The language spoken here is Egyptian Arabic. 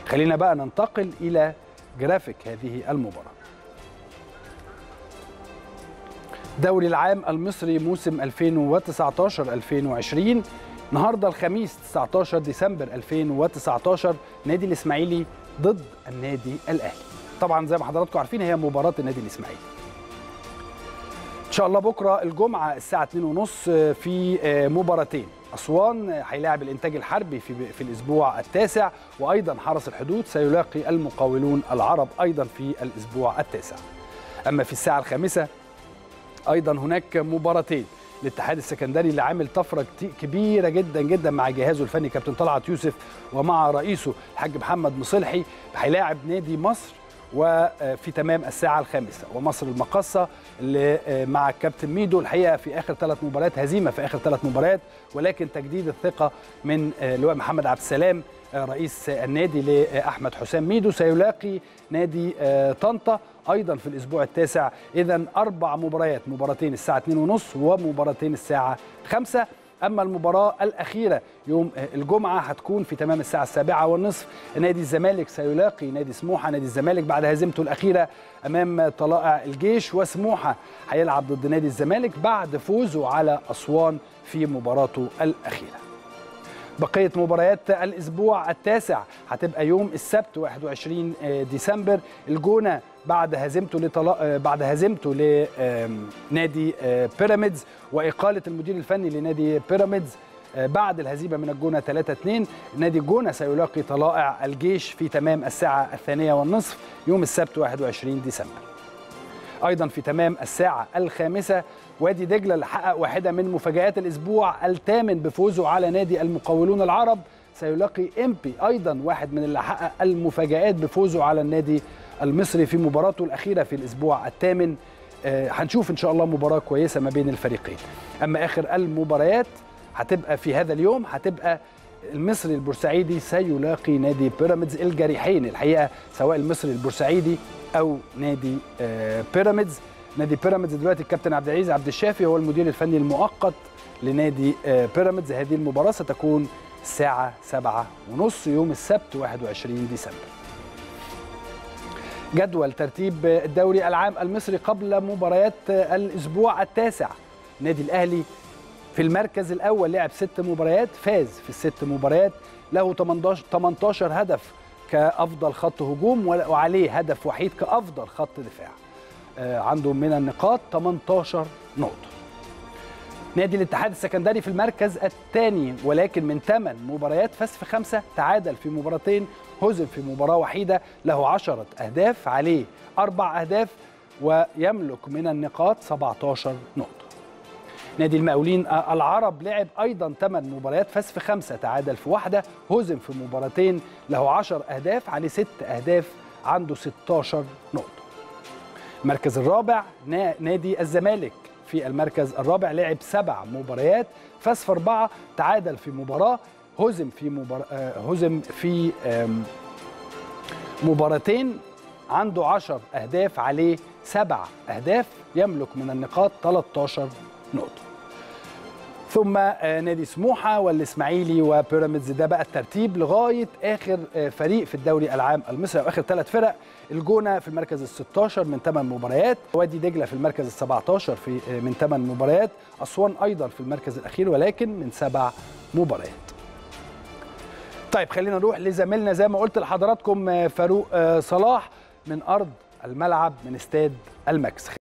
خلينا بقى ننتقل الى جرافيك هذه المباراه دوري العام المصري موسم 2019 2020 النهارده الخميس 19 ديسمبر 2019 نادي الاسماعيلي ضد النادي الاهلي طبعا زي ما حضراتكم عارفين هي مباراه النادي الاسماعيلي ان شاء الله بكره الجمعه الساعه 2:30 في مباراتين اسوان هيلاعب الانتاج الحربي في في الاسبوع التاسع وايضا حرس الحدود سيلاقي المقاولون العرب ايضا في الاسبوع التاسع اما في الساعه الخامسه ايضا هناك مباراتين الاتحاد السكندري اللي عامل طفره كبيره جدا جدا مع جهازه الفني كابتن طلعت يوسف ومع رئيسه الحاج محمد مصلحي هيلاعب نادي مصر وفي تمام الساعة الخامسة ومصر المقصة اللي مع الكابتن ميدو الحقيقة في آخر ثلاث مباريات هزيمة في آخر ثلاث مباريات ولكن تجديد الثقة من لواء محمد عبد السلام رئيس النادي لأحمد حسام ميدو سيلاقي نادي طنطا أيضا في الأسبوع التاسع إذا أربع مباريات مباراتين الساعة 2:30 ومباراتين الساعة 5 اما المباراه الاخيره يوم الجمعه هتكون في تمام الساعه السابعة والنصف نادي الزمالك سيلاقي نادي سموحه نادي الزمالك بعد هزيمته الاخيره امام طلائع الجيش وسموحه هيلعب ضد نادي الزمالك بعد فوزه على اسوان في مباراته الاخيره بقية مباريات الأسبوع التاسع هتبقى يوم السبت 21 ديسمبر الجونة بعد هزيمته لطلاق بعد هزيمته لنادي بيراميدز وإقالة المدير الفني لنادي بيراميدز بعد الهزيمة من الجونة 3-2 نادي الجونة سيلاقي طلائع الجيش في تمام الساعة الثانية والنصف يوم السبت 21 ديسمبر ايضا في تمام الساعه الخامسه وادي دجله اللي حقق واحده من مفاجات الاسبوع الثامن بفوزه على نادي المقاولون العرب سيلاقي امبي ايضا واحد من اللي حقق المفاجات بفوزه على النادي المصري في مباراته الاخيره في الاسبوع الثامن آه هنشوف ان شاء الله مباراه كويسه ما بين الفريقين اما اخر المباريات هتبقى في هذا اليوم هتبقى المصري البورسعيدي سيلاقي نادي بيراميدز الجريحين الحقيقه سواء المصري البورسعيدي او نادي بيراميدز نادي بيراميدز دلوقتي الكابتن عبد العزيز عبد الشافي هو المدير الفني المؤقت لنادي بيراميدز هذه المباراه ستكون الساعه 7 ونص يوم السبت 21 ديسمبر جدول ترتيب الدوري العام المصري قبل مباريات الاسبوع التاسع النادي الاهلي في المركز الاول لعب ست مباريات فاز في الست مباريات له 18 18 هدف كافضل خط هجوم وعليه هدف وحيد كافضل خط دفاع عنده من النقاط 18 نقطه نادي الاتحاد السكندري في المركز الثاني ولكن من 8 مباريات فاز في خمسه تعادل في مباراتين هزم في مباراه وحيده له 10 اهداف عليه اربع اهداف ويملك من النقاط 17 نقطه نادي المقاولين العرب لعب ايضا 8 مباريات فاز في خمسه تعادل في واحده هزم في مباراتين له 10 اهداف عليه 6 اهداف عنده 16 نقطه المركز الرابع نادي الزمالك في المركز الرابع لعب سبع مباريات فاز في اربعه تعادل في مباراه هزم في مبار... هزم في مباراتين عنده 10 اهداف عليه سبع اهداف يملك من النقاط 13 نقطة ثم نادي سموحة والإسماعيلي وبيراميدز ده بقى الترتيب لغاية آخر فريق في الدوري العام المصري أو آخر ثلاث فرق الجونة في المركز ال 16 من 8 مباريات وادي دجلة في المركز ال 17 في من 8 مباريات أسوان أيضا في المركز الأخير ولكن من سبع مباريات طيب خلينا نروح لزميلنا زي ما قلت لحضراتكم فاروق صلاح من أرض الملعب من استاد الماكس